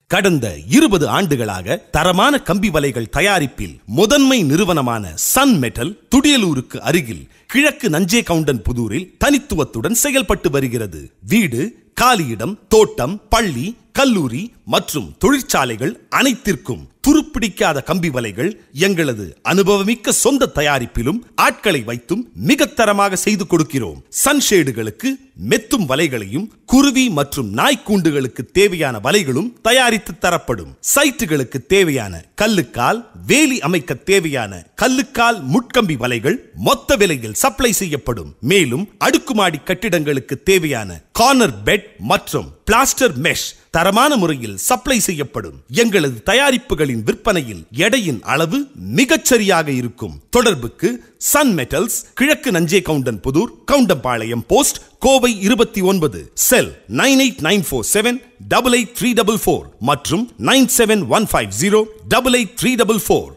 கடந்த இருபது ஆண்டுகளாக தரமான கம்பி வலைகள் தயாரிப்பில் முதன்மை நிறுவனமான சன் மெட்டல் துடியலூருக்கு அருகில் கிழக்கு நஞ்சே கவுண்டன் புதூரில் தனித்துவத்துடன் செயல்பட்டு வருகிறது வீடு காலியிடம் தோட்டம் பள்ளி கல்லூரி மற்றும் தொழிற்சாலைகள் அனைத்திற்கும் துருப்பிடிக்காத கம்பி வலைகள் எங்களது அனுபவமிக்க சொந்த தயாரிப்பிலும் ஆட்களை வைத்தும் மிக தரமாக செய்து கொடுக்கிறோம் சன்ஷேடுகளுக்கு மெத்தும் வலைகளையும் குருவி மற்றும் நாய்க்கூண்டுகளுக்கு தேவையான வலைகளும் தயாரித்து தரப்படும் சைட்டுகளுக்கு தேவையான கல்லுக்கால் வேலி அமைக்க தேவையான கல்லுக்கால் முட்கம்பி வலைகள் மொத்த விலையில் சப்ளை செய்யப்படும் மேலும் அடுக்குமாடி கட்டிடங்களுக்கு தேவையான கார்னர் பெட் மற்றும் பிளாஸ்டர் மெஷ் தரமான முறையில் சப்ளை செய்யப்படும் எங்களது தயாரிப்புகளின் விற்பனையில் எடையின் அளவு மிகச்சரியாக இருக்கும் தொடர்புக்கு சன் மெட்டல்ஸ் கிழக்கு நஞ்சே கவுண்டன் புதூர் கவுண்டம்பாளையம் போஸ்ட் கோவை இருபத்தி ஒன்பது cell nine eight nine four seven double eight three double four மற்றும் nine seven one five zero double eight three double four